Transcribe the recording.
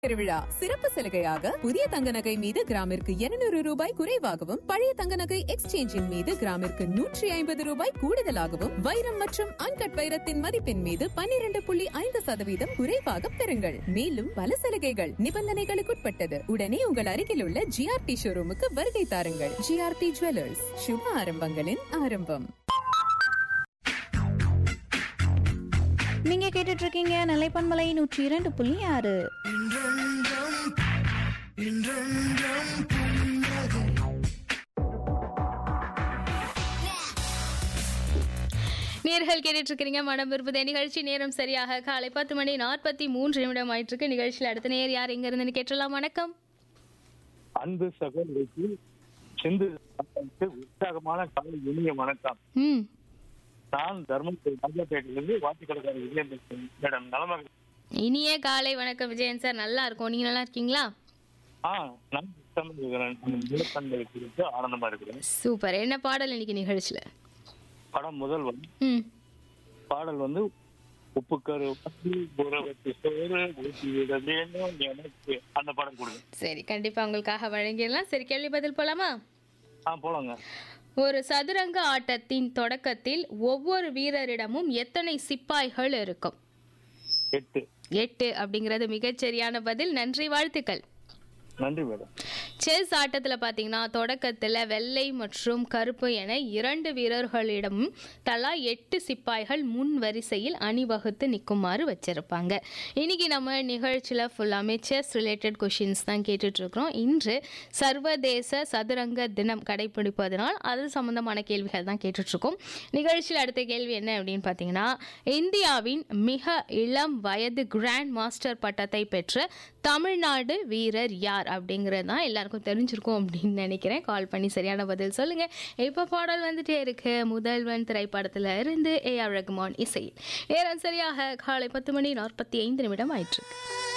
திருவிழா சிறப்பு சலுகையாக புதிய தங்க நகை மீது கிராமிற்கு 200 ரூபாய் குறைவாகவும் பழைய தங்க நகை எக்ஸ்சேஞ்சின் மீது கிராமிற்கு நூற்றி ஐம்பது ரூபாய் கூடுதலாகவும் வைரம் மற்றும் அன்கட் வைரத்தின் மதிப்பின் மீது 12.5% புள்ளி ஐந்து சதவீதம் குறைவாக பெறுங்கள் மேலும் பல சலுகைகள் நிபந்தனைகளுக்குட்பட்டது உடனே உங்கள் அருகில் உள்ள ஜிஆர்டி ஷோரூமுக்கு வருகை தாருங்கள் ஜிஆர்டி ஜுவல்லர்ஸ் சுப ஆரம்பங்களின் ஆரம்பம் நீங்க கேட்டுட்டு இருக்கீங்க நிலைப்பன்மலை நூற்றி இரண்டு புள்ளி ஆறு நேர்கள் கேட்டுட்டு இருக்கிறீங்க மனம் விரும்புதே நிகழ்ச்சி நேரம் சரியாக காலை பத்து மணி நாற்பத்தி மூன்று நிமிடம் ஆயிட்டு இருக்கு நிகழ்ச்சியில் அடுத்த நேர் யார் எங்க இருந்து கேட்டலாம் வணக்கம் அன்பு சகோதரிக்கு சிந்து சகோதரிக்கு உற்சாகமான காலை இனிய வணக்கம் ம் நான் தர்மபுரி ராஜாப்பேட்டையிலிருந்து வாத்திக்கடைக்கார விஜயன் பேசுகிறேன். மேடம் நலமா இருக்கு- இனிய காலை வணக்கம் விஜயன் சார் நல்லா இருக்கும் நீங்க நல்லா இருக்கீங்களா ஆ நான் சுத்தமா இருக்கிறேன் நிலத்தன்மை குறித்து ஆனந்தமா இருக்கிறேன் சூப்பர் என்ன பாடல் இன்னைக்கு நிகழ்ச்சியில படம் முதல்வன் ம் பாடல் வந்து உப்புக்கரு வந்து உறவுக்கு சோறு ஊட்டி விட வேணும் எனக்கு அந்த படம் கொடுங்க சரி கண்டிப்பா உங்களுக்காக வழங்கிடலாம் சரி கேள்வி பதில் போலாமா ஆ போலாங்க ஒரு சதுரங்க ஆட்டத்தின் தொடக்கத்தில் ஒவ்வொரு வீரரிடமும் எத்தனை சிப்பாய்கள் இருக்கும் எட்டு எட்டு அப்படிங்கிறது மிகச்சரியான பதில் நன்றி வாழ்த்துக்கள் நன்றி மேடம் செஸ் ஆட்டத்தில் பார்த்தீங்கன்னா தொடக்கத்தில் வெள்ளை மற்றும் கருப்பு என இரண்டு வீரர்களிடமும் தலா எட்டு சிப்பாய்கள் முன் வரிசையில் அணிவகுத்து நிற்குமாறு வச்சிருப்பாங்க இன்னைக்கு நம்ம நிகழ்ச்சியில் ஃபுல்லாமே செஸ் ரிலேட்டட் கொஷின்ஸ் தான் கேட்டுட்டு இருக்கிறோம் இன்று சர்வதேச சதுரங்க தினம் கடைபிடிப்பதனால் அது சம்பந்தமான கேள்விகள் தான் கேட்டுட்டு இருக்கோம் நிகழ்ச்சியில் அடுத்த கேள்வி என்ன அப்படின்னு பார்த்தீங்கன்னா இந்தியாவின் மிக இளம் வயது கிராண்ட் மாஸ்டர் பட்டத்தை பெற்ற தமிழ்நாடு வீரர் யார் அப்படிங்கிறது தான் எல்லாருக்கும் தெரிஞ்சிருக்கும் அப்படின்னு நினைக்கிறேன் கால் பண்ணி சரியான பதில் சொல்லுங்க இப்போ பாடல் வந்துட்டே இருக்கு முதல்வன் திரைப்படத்துல இருந்து ஏ ஆர் ரகுமான் இசை நேரம் சரியாக காலை பத்து மணி நாற்பத்தி ஐந்து நிமிடம் ஆயிற்று